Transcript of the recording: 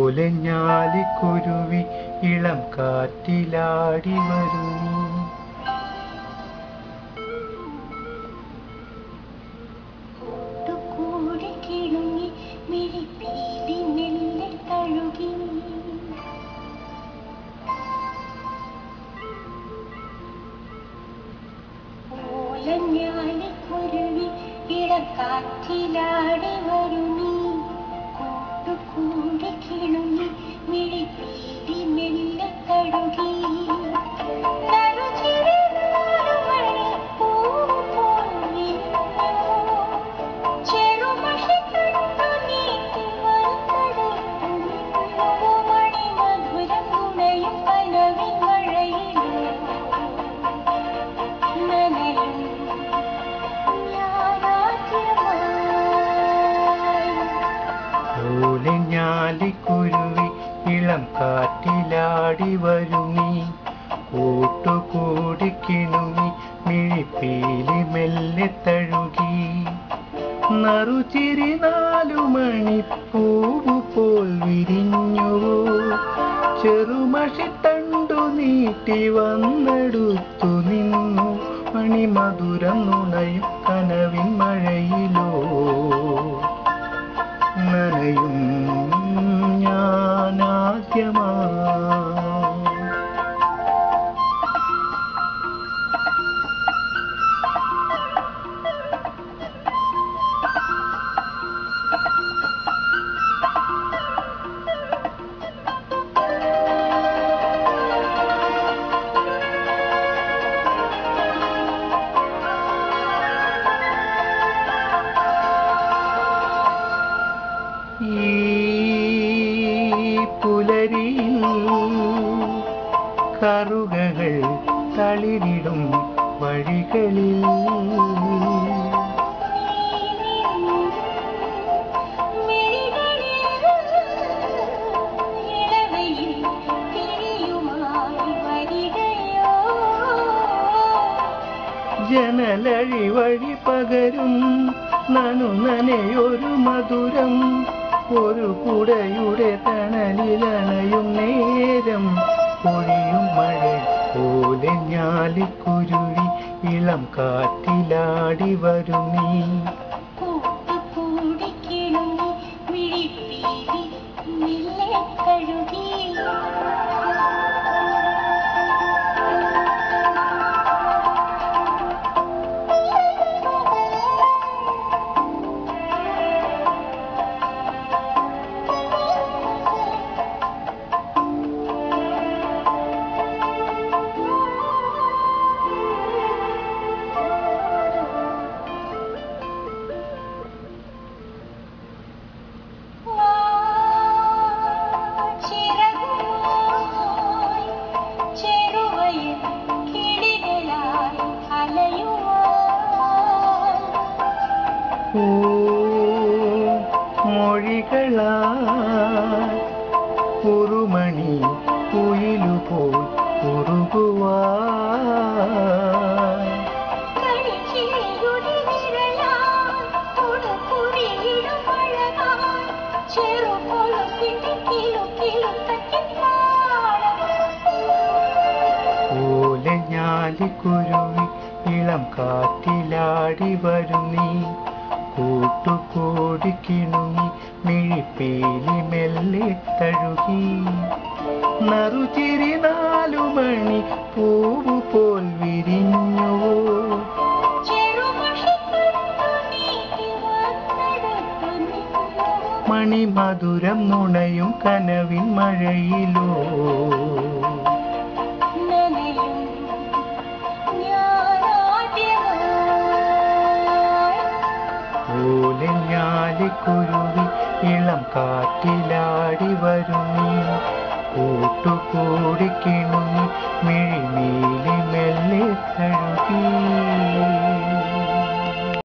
ഓലഞ്ഞാലിക്കുരുവി ഇളം കാറ്റിലാടി വരുന്നു കൂടി കിണുങ്ങി മിഴിപ്പീലി മെല്ലെ തഴുകി ഓലഞ്ഞാലിക്കുരുവി ഇടക്കാറ്റിലാടി വരുമീ കൂട്ടുകൂടി കിണുങ്ങി മിഴിപ്പീലി മെല്ലെ തഴുകി നറുചിരി നാലുമണി പൂവ് പോൽ വിരിഞ്ഞു. ചെറുമഷി കണ്ടു നീട്ടി വന്നടുത്തു നിന്നു. മണിമധുരം നുണയും കനവിൻ മഴയിലും നനയും ഞാനാദ്യമായി ഓലഞ്ഞാലിക്കുരുവി ഇളം കാറ്റിലാടി വരുമീ കൂട്ടുകൂടി കിണുങ്ങി മിഴിപ്പീലി മെല്ലെ തഴുകി നറുചിരി നാലു മണിപ്പൂവ് പോൽ വിരിഞ്ഞുവോ ചെറുമഷിത്തണ്ടു നീട്ടി വന്നെടുത്തു നിന്നു മണിമധുരം നുണയും കനവിൻ മഴയിലോ നനയും ഞാനാദ്യമാ ഈ പുലരിയിൽ കറുകകൾ തളിരിടും വഴികളിൽ ജനലഴി വഴി പകരും നനു നനയൊരു മധുരം ഒരു കുടയുടെ തണലിലണയും നേരം പൊഴിയും മഴ പോലെ ഞാലിക്കുരുവി ഇളം കാറ്റിലാടി വരും നീ ചെറുവയിൽ കിളികളായി അലയുവാൻ ഓ മൊഴികളാ കുറുമണി കുയിലുപോൽ കുറുകുവാ കളിച്ചിരിയുടെ വിരലാൽ തൊടുകുറിയിടും അഴകാൽ ചെറുകൊളുത്തിൻ്റെ കിലുകിലുക്കത്തിൻ താളം. ഓലഞ്ഞാലിക്കുരുവി ഇളം കാറ്റിലാടി വരും നീ കൂട്ടുകൂടി കിണുങ്ങി മിഴിപ്പേലി മെല്ലെ തഴുകി നറുചിരി നാലു മണി പൂവ് പോൽ വിരിഞ്ഞുവോ ചെറുമഷിക്കണ്ണു നീട്ടി വന്നെടുത്തു നിന്നു. മണിമധുരം നുണയും കനവിൻ മഴയിലോ നനയും ഞാനാദ്യമായി ഓലഞ്ഞാലിക്കുരുവി ഇളം കാറ്റിലാടി വരും നീ കൂട്ടുകൂടി കിണുങ്ങി മിഴിമീലി മെല്ലെ തഴുകി